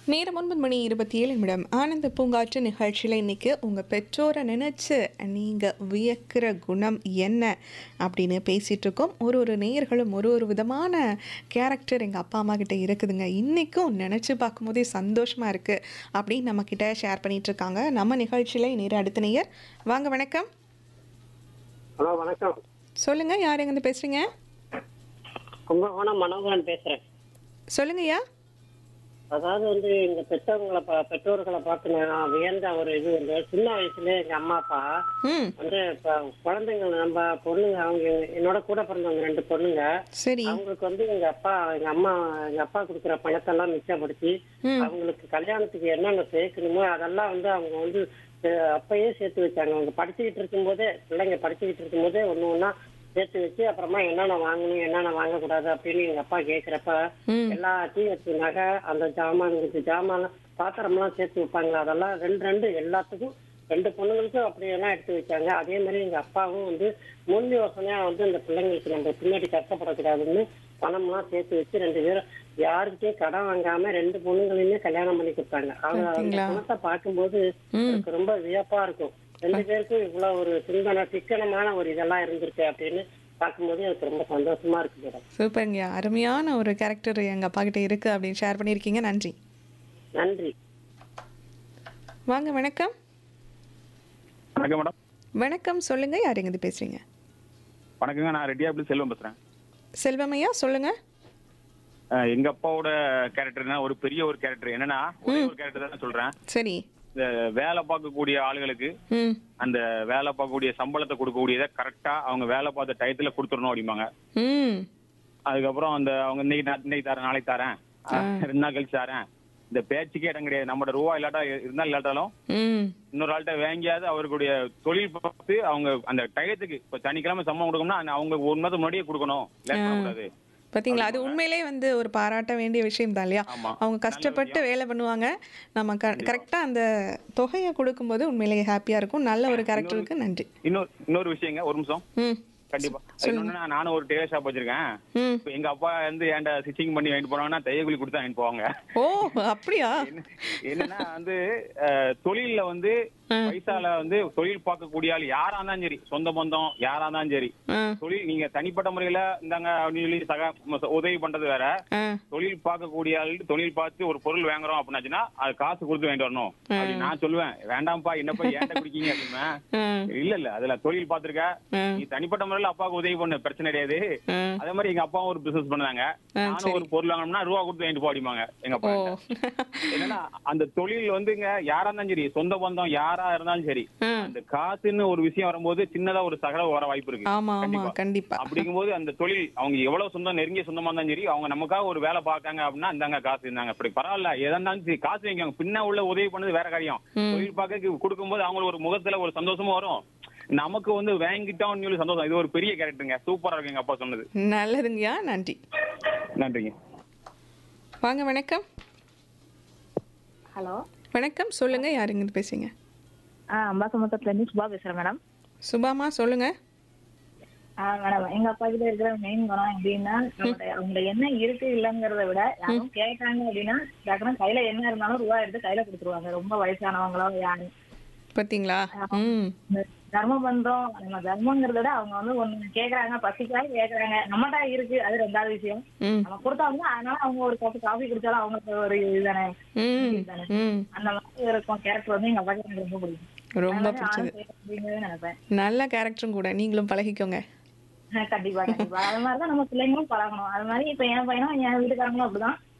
நேரம் ஒன்பது மணி இருபத்தி ஏழு நிமிடம் ஆனந்த பூங்காற்று நிகழ்ச்சியில் இன்னைக்கு உங்கள் பெற்றோரை நினச்சி நீங்கள் வியக்கிற குணம் என்ன அப்படின்னு பேசிகிட்டு இருக்கோம் ஒரு ஒரு நேயர்களும் ஒரு ஒரு விதமான கேரக்டர் எங்கள் அப்பா அம்மா கிட்ட இருக்குதுங்க இன்றைக்கும் நினச்சி பார்க்கும்போதே சந்தோஷமாக இருக்குது அப்படின்னு நம்மக்கிட்ட ஷேர் பண்ணிட்டு இருக்காங்க நம்ம நிகழ்ச்சியில் நேரம் அடுத்த நேயர் வாங்க வணக்கம் ஹலோ வணக்கம் சொல்லுங்கள் யார் எங்கேருந்து பேசுகிறீங்க கும்பகோணம் மனோகரன் பேசுறேன் சொல்லுங்கய்யா அதாவது வந்து எங்க பெற்றவங்களை பா- பெற்றோர்களை பார்த்து நான் வியந்த ஒரு இது வந்து சின்ன வயசுல எங்க அம்மா அப்பா ம் வந்து இப்ப குழந்தைங்க நம்ம பொண்ணுங்க அவங்க என்னோட கூட பிறந்தவங்க ரெண்டு பொண்ணுங்க சரி அவங்களுக்கு வந்து எங்க அப்பா எங்க அம்மா எங்க அப்பா கொடுக்குற பணத்தெல்லாம் மிச்சப்படுத்தி ம் அவங்களுக்கு கல்யாணத்துக்கு என்னென்ன சேர்க்கணுமோ அதெல்லாம் வந்து அவங்க வந்து அஹ், அப்பயே சேர்த்து வச்சாங்க அவங்க படிச்சுக்கிட்டு இருக்கும்போதே பிள்ளைங்க படிச்சுக்கிட்டு இருக்கும்போதே ஒண்ணு ஒண்ணா சேர்த்து வச்சு அப்புறமா என்னென்ன வாங்கணும் என்னென்ன வாங்கக்கூடாது அப்படின்னு எங்க அப்பா கேக்குறப்ப ம் எல்லாத்தையும் வச்சு நகை அந்த ஜாமான் இந்த ஜாமான் பாத்திரம்லாம் சேர்த்து வைப்பாங்க அதெல்லாம் ரெண்டு ரெண்டு எல்லாத்துக்கும் ரெண்டு பொண்ணுங்களுக்கும் அப்படியெல்லாம் எடுத்து வச்சாங்க அதே மாதிரி எங்க அப்பாவும் வந்து முன் யோசனையா வந்து இந்த பிள்ளைங்களுக்கு நம்ம பின்னாடி கஷ்டப்படக்கூடாதுன்னு பணம்லாம் சேர்த்து வச்சு ரெண்டு பேரும் யாருக்கிட்டையும் கடன் வாங்காம ரெண்டு பொண்ணுங்களையுமே கல்யாணம் பண்ணி கொடுத்தாங்க அவங்க அந்த பாத்தீங்களா? பணத்தை பார்க்கும்போது ம் எனக்கு ரொம்ப வியப்பா இருக்கும் ரெண்டு பேருக்கும் இவ்வளவு ஒரு சிந்தனை சிக்கனமான ஒரு இதெல்லாம் இருந்திருக்கு அப்படின்னு பார்க்கும்போது எனக்கு ரொம்ப சந்தோஷமா இருக்கு மேடம் சூப்பருங்கய்யா அருமையான ஒரு கேரக்டர் எங்கள் அப்பா கிட்ட இருக்குது அப்படின்னு ஷேர் பண்ணியிருக்கீங்க நன்றி நன்றி வாங்க வணக்கம் வணக்கம் மேடம் வணக்கம் சொல்லுங்க யார் எங்கேருந்து பேசுறீங்க வணக்கங்க நான் ரெட்டியாபிள் செல்வம் பேசுறேன் செல்வமையா சொல்லுங்க அஹ் எங்க அப்பாவோட கேரக்டர்னா ஒரு பெரிய ஒரு கேரக்டர் என்னன்னா ஒரே ஒரு கேரக்டர் தான் சொல்றேன் சரி இந்த வேலை பார்க்கக்கூடிய ஆளுகளுக்கு ம் அந்த வேலை பார்க்கக்கூடிய சம்பளத்தை கொடுக்கக்கூடியதை கரெக்டா அவங்க வேலை பார்த்த டயத்துல கொடுத்துடணும் அப்படிம்பாங்க ம் அதுக்கப்புறம் அந்த அவங்க இன்னைக்கு நான் இன்னைக்கு தரேன் நாளைக்கு தரேன் அஹ் ரெண்டு நாள் கழிச்சு தரேன் இந்த பேச்சுக்கே இடம் கிடையாது நம்மளோட ரூபா இல்லாட்டா இருந்தாலும் இல்லாட்டாலும் ம் இன்னொரு ஆள்கிட்ட வாங்கியாவது அவர்களுடைய தொழில் பார்த்து அவங்க அந்த டயத்துக்கு இப்ப சனிக்கிழமை சம்பளம் கொடுக்கணும்னா அந்த அவங்க ஒரு மாதம் முன்னாடியே கொடுக்கணும் லேட் பண்ணக்கூடாது பார்த்தீங்களா அது உண்மையிலே வந்து ஒரு பாராட்ட வேண்டிய விஷயம் தான் இல்லையா ஆமா. அவங்க கஷ்டப்பட்டு வேலை பண்ணுவாங்க நம்ம க கரெக்டாக அந்த தொகையை கொடுக்கும்போது உண்மையிலேயே ஹாப்பியாக இருக்கும் நல்ல ஒரு கேரக்டருக்கு நன்றி இன்னொரு இன்னொரு விஷயங்க ஒரு நிமிஷம் ம் கண்டிப்பா இன்னொன்னு நானும் ஒரு டெய்லர் ஷாப் வச்சிருக்கேன் ம் இப்ப எங்க அப்பா வந்து என்கிட்ட ஸ்டிச்சிங் பண்ணி வாங்கிட்டு போனாங்கன்னா தையக்கூலி கொடுத்து வாங்கிட்டு போவாங்க ஓ அப்படியா என்ன- என்னன்னா வந்து அஹ், தொழில்ல வந்து பைசால வந்து தொழில் பார்க்கக்கூடிய ஆள் யாரா இருந்தாலும் சரி சொந்த பந்தம் யாரா இருந்தாலும் சரி ஆ தொழில் நீங்க தனிப்பட்ட முறையில இந்தாங்க அப்படின்னு சொல்லி சக ம- உதவி பண்றது வேற ஆ தொழில் பார்க்கக்கூடிய ஆள் தொழில் பார்த்து ஒரு பொருள் வாங்குறோம் அப்படின்னாச்சுன்னா அது காசு கொடுத்து வாங்கிட்டு வரணும் அப்படின்னு நான் சொல்லுவேன் வேண்டாம்ப்பா என்னப்பா ஏன்டா குடிக்கீங்க அப்படின்னா ஆ இல்ல இல்ல அதுல தொழில் பார்த்திருக்க ஆ நீ தனிப்பட்ட முறையில அப்பாவுக்கு உதவி பண்ணு பிரச்சனை கிடையாது ஆ அதே மாதிரி எங்க அப்பாவும் ஒரு பிசினஸ் பண்ணாங்க ஆ, நானும் ஒரு பொருள் வாங்கணும்னா ரூபா கொடுத்து வாங்கிட்டு போடிமாங்க எங்க ஓ அப்பா என்னன்னா அந்த தொழில் வந்துங்க யாரா இருந்தாலும் சரி சொந்த பந்தம் யாரா இருந்தாலும் சரி ஆ அந்த காசுன்னு ஒரு விஷயம் வரும்போது சின்னதா ஒரு சகல வர வாய்ப்பு இருக்கு ஆமா ஆமா கண்டிப்பா. கண்டிப்பா அப்படிங்கும்போது அந்த தொழில் அவங்க எவ்வளவு சொந்தம் நெருங்கிய சொந்தமா இருந்தாலும் சரி அவங்க நமக்காக ஒரு வேலை பார்க்காங்க அப்படின்னா இந்தாங்க காசு இருந்தாங்க அப்படி பரவாயில்ல எதா இருந்தாலும் சரி காசு வாங்கிக்கோங்க பின்ன உள்ள உதவி பண்ணது வேற காரியம் ம். தொழில் பார்க்க கொடுக்கும்போது அவங்களுக்கு ஒரு முகத்துல ஒரு சந்தோஷமும் வரும் நமக்கு வந்து வாங்கிட்டோம்னு சொல்லி சந்தோஷம் இது ஒரு பெரிய கேரக்டருங்க சூப்பரா இருக்கு எங்க அப்பா சொன்னது நல்லதுங்கய்யா நன்றி நன்றிங்க வாங்க வணக்கம் ஹலோ வணக்கம் சொல்லுங்க யார் எங்கிருந்து பேசுறீங்க ஆ அம்பாசமுத்திரத்துலேருந்து சுபா பேசுகிறேன் மேடம் சுபாமா சொல்லுங்க ஆ மேடம் எங்க அப்பா கிட்ட இருக்கிற மெயின் குணம் எப்படின்னா நம்மளோட அவங்கள என்ன இருக்கு இல்லைங்கிறத விட யாரும் கேட்டாங்க அப்படின்னா டக்குனு கையில என்ன இருந்தாலும் ரூபா எடுத்து கையில கொடுத்துருவாங்க ரொம்ப வயசானவங்களோ யாரு பார்த்தீங்களா ம் இந்த தர்மம் பண்றோம் நம்ம தர்மங்கிறத விட அவங்க வந்து ஒண்ணு கேக்குறாங்க பசிக்காக கேக்குறாங்க நம்மகிட்ட இருக்கு அது ரெண்டாவது விஷயம் ம் நம்ம கொடுத்தாங்க அதனால அவங்க ஒரு கப்பு காஃபி குடிச்சாலும் அவங்களுக்கு ஒரு இதுதானே ம் தானே ம் அந்த மாதிரி இருக்கும் கேரக்டர் வந்து எங்க அப்பாக்கு எனக்கு ரொம்ப பிடிக்கும் ரொம்ப அதனால பிடிச்சது நானும் செய்யணும் அப்படிங்கறத நினைப்பேன் நல்ல கேரக்டரும் கூட நீங்களும் பழகிக்கோங்க கண்டிப்பா கண்டிப்பா அது மாதிரிதான் நம்ம பிள்ளைங்களும் பழகணும் அது மாதிரி இப்ப என் பையனும் என் வீட்டுக்காரங்களும் அப்படிதான்